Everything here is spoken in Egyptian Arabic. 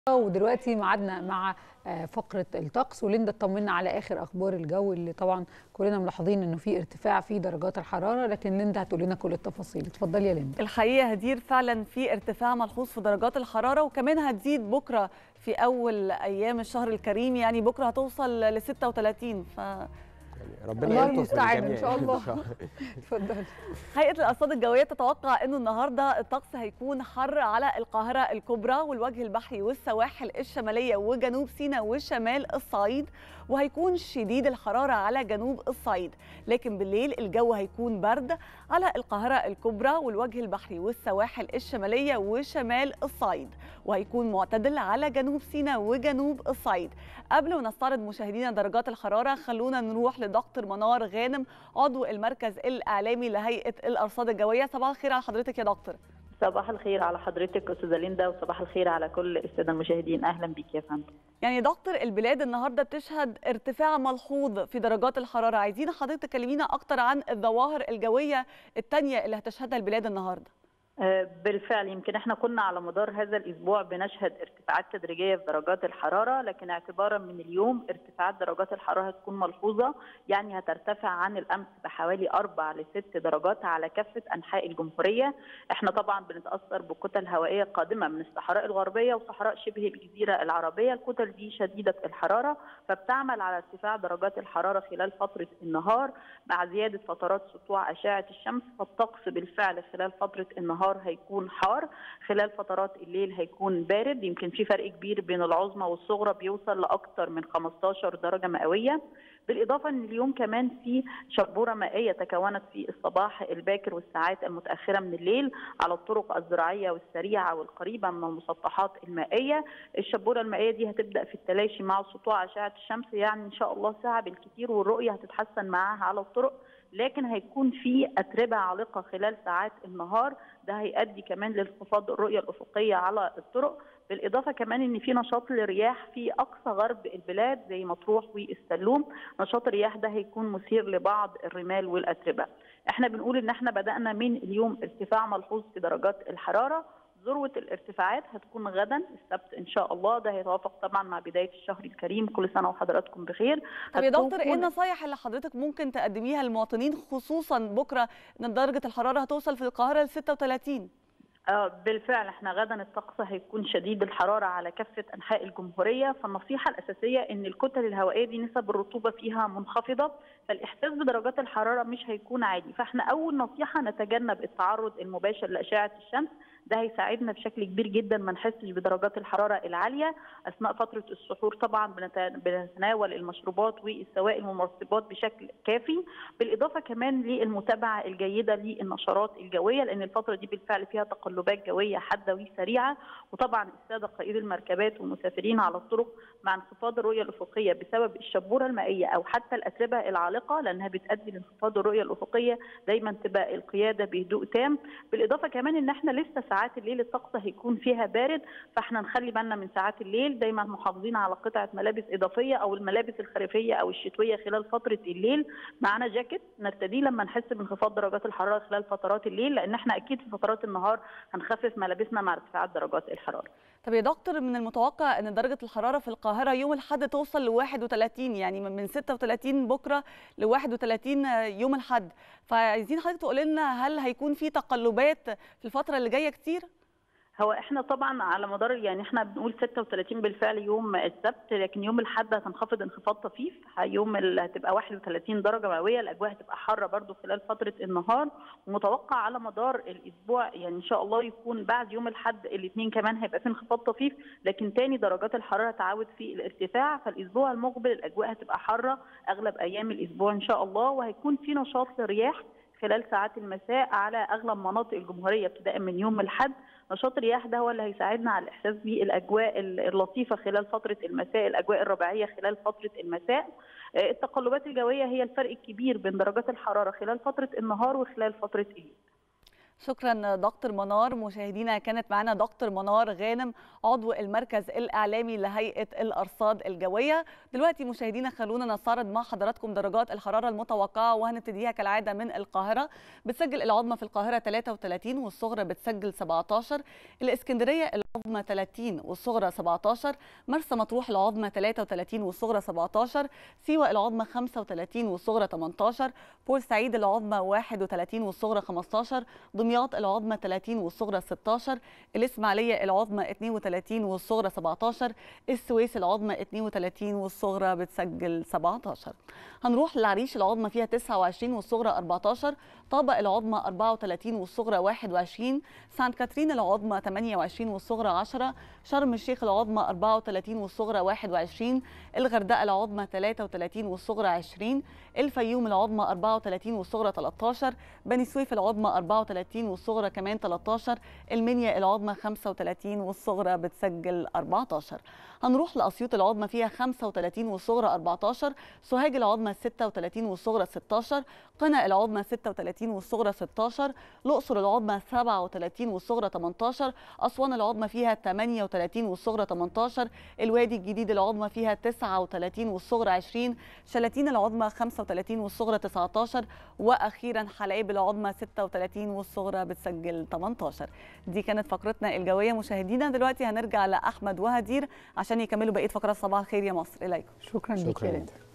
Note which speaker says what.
Speaker 1: ودلوقتي ميعادنا مع آه، فقره الطقس وليندا تطمنا على اخر اخبار الجو اللي طبعا كلنا ملاحظين انه في ارتفاع في درجات الحراره لكن ليندا هتقول لنا كل التفاصيل اتفضلي يا ليندا
Speaker 2: الحقيقه هدير فعلا في ارتفاع ملحوظ في درجات الحراره وكمان هتزيد بكره في اول ايام الشهر الكريم يعني بكره هتوصل ل 36 ف
Speaker 3: ربنا
Speaker 1: الله
Speaker 3: يلطف
Speaker 1: المستعان
Speaker 3: بالجميع
Speaker 1: ان شاء الله
Speaker 3: إن شاء الله.
Speaker 1: اتفضلي
Speaker 2: هيئه الارصاد الجويه تتوقع انه النهارده الطقس هيكون حر على القاهره الكبرى والوجه البحري والسواحل الشماليه وجنوب سيناء وشمال الصعيد وهيكون شديد الحراره على جنوب الصعيد لكن بالليل الجو هيكون برد على القاهره الكبرى والوجه البحري والسواحل الشماليه وشمال الصعيد وهيكون معتدل على جنوب سيناء وجنوب الصعيد قبل ما نستعرض مشاهدينا درجات الحراره خلونا نروح لدكتور منار غانم عضو المركز الاعلامي لهيئه الارصاد الجويه صباح الخير على حضرتك يا دكتور
Speaker 4: صباح الخير على حضرتك استاذه ليندا وصباح الخير على كل الساده المشاهدين اهلا بيك يا فندم
Speaker 2: يعني يا دكتور البلاد النهارده بتشهد ارتفاع ملحوظ في درجات الحراره عايزين حضرتك تكلمينا اكتر عن الظواهر الجويه الثانيه اللي هتشهدها البلاد النهارده
Speaker 4: آه، بالفعل يمكن احنا كنا على مدار هذا الاسبوع بنشهد ارتفاعات تدريجيه في درجات الحراره لكن اعتبارا من اليوم ارتفاعات درجات الحراره هتكون ملحوظه يعني هترتفع عن الامس بحوالي اربع لست درجات على كافه انحاء الجمهوريه احنا طبعا بنتاثر بكتل هوائيه قادمه من الصحراء الغربيه وصحراء شبه الجزيره العربيه الكتل دي شديده الحراره فبتعمل على ارتفاع درجات الحراره خلال فتره النهار مع زياده فترات سطوع اشعه الشمس فالطقس بالفعل خلال فتره النهار هيكون حار خلال فترات الليل هيكون بارد يمكن في فرق كبير بين العظمى والصغرى بيوصل لاكثر من 15 درجه مئويه بالاضافه ان اليوم كمان في شبوره مائيه تكونت في الصباح الباكر والساعات المتاخره من الليل على الطرق الزراعيه والسريعه والقريبه من المسطحات المائيه الشبوره المائيه دي هتبدا في التلاشي مع سطوع اشعه الشمس يعني ان شاء الله ساعه بالكثير والرؤيه هتتحسن معاها على الطرق لكن هيكون في اتربه عالقه خلال ساعات النهار ده هيؤدي كمان لانخفاض الرؤيه الافقيه على الطرق بالاضافه كمان ان في نشاط للرياح في اقصى غرب البلاد زي مطروح والسلوم نشاط الرياح ده هيكون مثير لبعض الرمال والاتربه احنا بنقول ان احنا بدانا من اليوم ارتفاع ملحوظ في درجات الحراره ذروه الارتفاعات هتكون غدا السبت ان شاء الله ده هيتوافق طبعا مع بدايه الشهر الكريم كل سنه وحضراتكم بخير
Speaker 2: طب يا
Speaker 4: هتكون-
Speaker 2: دكتور ايه النصايح اللي حضرتك ممكن تقدميها للمواطنين خصوصا بكره ان درجه الحراره هتوصل في القاهره ل 36
Speaker 4: آه بالفعل احنا غدا الطقس هيكون شديد الحراره على كافه انحاء الجمهوريه فالنصيحه الاساسيه ان الكتل الهوائيه دي نسب الرطوبه فيها منخفضه فالاحساس بدرجات الحراره مش هيكون عالي فاحنا اول نصيحه نتجنب التعرض المباشر لاشعه الشمس ده هيساعدنا بشكل كبير جدا ما نحسش بدرجات الحراره العاليه اثناء فتره السحور طبعا بنت- بنتناول المشروبات والسوائل والمرطبات بشكل كافي بالاضافه كمان للمتابعه الجيده للنشرات الجويه لان الفتره دي بالفعل فيها تقلبات جويه حاده وسريعه وطبعا الساده قائدي المركبات والمسافرين على الطرق مع انخفاض الرؤيه الافقيه بسبب الشبوره المائيه او حتى الاتربه العالقه لانها بتؤدي لانخفاض الرؤيه الافقيه دايما تبقى القياده بهدوء تام بالاضافه كمان ان احنا لسه ساعات الليل الطقس هيكون فيها بارد فاحنا نخلي بالنا من ساعات الليل دايما محافظين على قطعه ملابس اضافيه او الملابس الخريفيه او الشتويه خلال فتره الليل معانا جاكيت نرتديه لما نحس بانخفاض درجات الحراره خلال فترات الليل لان احنا اكيد في فترات النهار هنخفف ملابسنا مع ارتفاعات درجات الحراره
Speaker 2: طب يا دكتور من المتوقع ان درجه الحراره في القاهره يوم الاحد توصل ل 31 يعني من 36 بكره ل 31 يوم الاحد فعايزين حضرتك تقول لنا هل هيكون في تقلبات في الفتره اللي جايه كتير
Speaker 4: هو احنا طبعا على مدار يعني احنا بنقول 36 بالفعل يوم السبت لكن يوم الاحد هتنخفض انخفاض طفيف يوم اللي هتبقى 31 درجه مئويه الاجواء هتبقى حاره برضو خلال فتره النهار ومتوقع على مدار الاسبوع يعني ان شاء الله يكون بعد يوم الاحد الاثنين كمان هيبقى في انخفاض طفيف لكن تاني درجات الحراره تعود في الارتفاع فالاسبوع المقبل الاجواء هتبقى حاره اغلب ايام الاسبوع ان شاء الله وهيكون في نشاط للرياح خلال ساعات المساء على اغلب مناطق الجمهوريه ابتداء من يوم الاحد نشاط الرياح ده هو اللي هيساعدنا على الاحساس بالاجواء اللطيفه خلال فتره المساء الاجواء الربيعيه خلال فتره المساء آه، التقلبات الجويه هي الفرق الكبير بين درجات الحراره خلال فتره النهار وخلال فتره الليل
Speaker 2: شكرا دكتور منار مشاهدينا كانت معنا دكتور منار غانم عضو المركز الاعلامي لهيئه الارصاد الجويه دلوقتي مشاهدينا خلونا نستعرض مع حضراتكم درجات الحراره المتوقعه وهنبتديها كالعاده من القاهره بتسجل العظمى في القاهره 33 والصغرى بتسجل 17 الاسكندريه العظمى 30 والصغرى 17 مرسى مطروح العظمى 33 والصغرى 17 سيوة العظمى 35 والصغرى 18 بورسعيد العظمى 31 والصغرى 15 دمياط العظمى 30 والصغرى 16 الإسماعيلية العظمى 32 والصغرى 17 السويس العظمى 32 والصغرى بتسجل 17 هنروح للعريش العظمى فيها 29 والصغرى 14 طابة العظمى 34 والصغرى 21 سانت كاترين العظمى 28 والصغرى 10 شرم الشيخ العظمى 34 والصغرى 21 الغردقة العظمى 33 والصغرى 20 الفيوم العظمى 34 والصغرى 13 بني سويف العظمى 34 والصغرى كمان 13 المنيا العظمى 35 والصغرى بتسجل 14 هنروح لأسيوط العظمى فيها 35 والصغرى 14 سوهاج العظمى 36 والصغرى 16 قنا العظمى 36 والصغرى 16 الأقصر العظمى 37 والصغرى 18 أسوان العظمى فيها 38 والصغرى 18 الوادي الجديد العظمى فيها 39 والصغرى 20 شلاتين العظمى 35 والصغرى 19 وأخيرا حلايب العظمى 36 والصغرى بتسجل 18 دي كانت فقرتنا الجوية مشاهدينا دلوقتي هنرجع لأحمد وهدير عشان يكملوا بقية فقرات صباح الخير يا مصر إليكم
Speaker 1: شكرا ليك
Speaker 3: شكرا
Speaker 1: يا
Speaker 3: جدا
Speaker 1: لينا